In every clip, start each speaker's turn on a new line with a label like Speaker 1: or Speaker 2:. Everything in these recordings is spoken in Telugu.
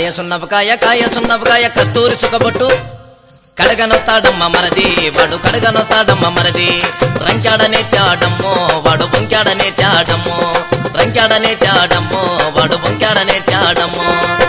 Speaker 1: కాయ సున్నపకాయ కాయ సున్నపకాయ కస్తూరి చుక్కబొట్టు కడగనొస్తాడమ్మ మరది వాడు కడగనొస్తాడమ్మ మరది రంచాడనే చాడమ్మో వాడు బొంకాడనే చాడమ్మో రంచాడనే చాడమ్మో వాడు బొంకాడనే చాడమ్మో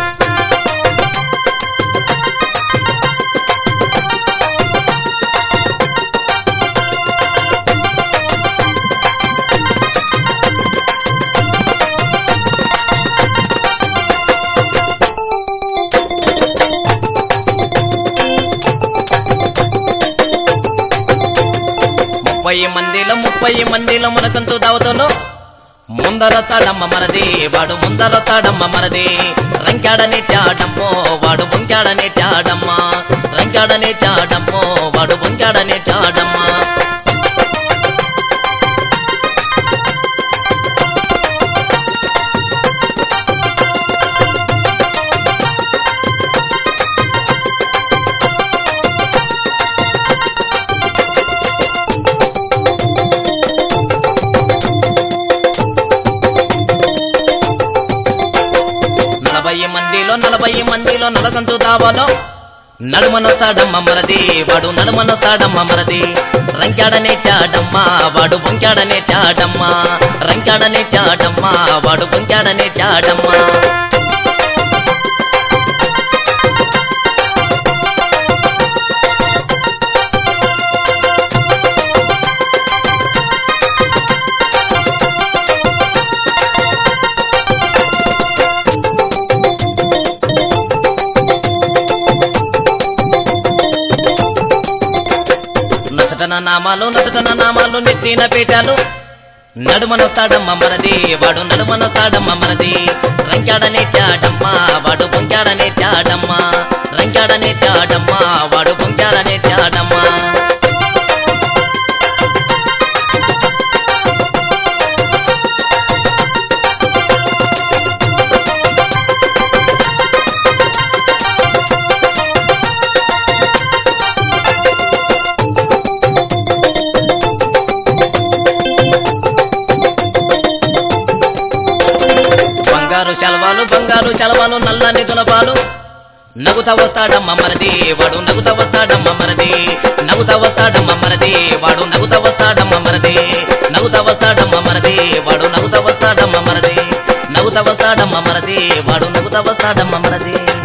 Speaker 1: ముప్పై మందిలో ముప్పై మందిలో మనకంతు దావతలో ముందర తాడమ్మ మనది వాడు ముందర తాడమ్మ మనది రంకాడనే చాడమ్మో వాడు బొంకాడనే చాడమ్మ రంకాడనే చాడమ్మో వాడు బొంకాడనే చాడమ్మ నలభై మందిలో నలభై మందిలో నలగంతు దావాలో నడుమనొస్తాడమ్మ మరది వాడు నడుమనొస్తాడమ్మ మరది రంకాడనే చాడమ్మ వాడు బొంకాడనే చాడమ్మ రంకాడనే చాడమ్మ వాడు బొంకాడనే చాడమ్మ నచటన నామాలు నచటన నామాలు నెత్తిన పీఠాలు నడుమనొస్తాడమ్మ మనది వాడు నడుమనొస్తాడమ్మ మనది రంకాడనే చాడమ్మ వాడు బొంకాడనే చాడమ్మ రంకాడనే చాడమ్మ వాడు బొంకాడనే చాడమ్మ బంగారు శలవాలు బంగారు శలవాలు నల్లని దునపాలు నగుత వస్తాడమ్మ మనది వాడు నగుత వస్తాడమ్మ మనది నగుత వస్తాడమ్మ మనది వాడు నగుత వస్తాడమ్మ మనది నగుత వస్తాడమ్మ మనది వాడు నగుత వస్తాడమ్మ మనది నగుత వస్తాడమ్మ మనది వాడు నగుత వస్తాడమ్మ మనది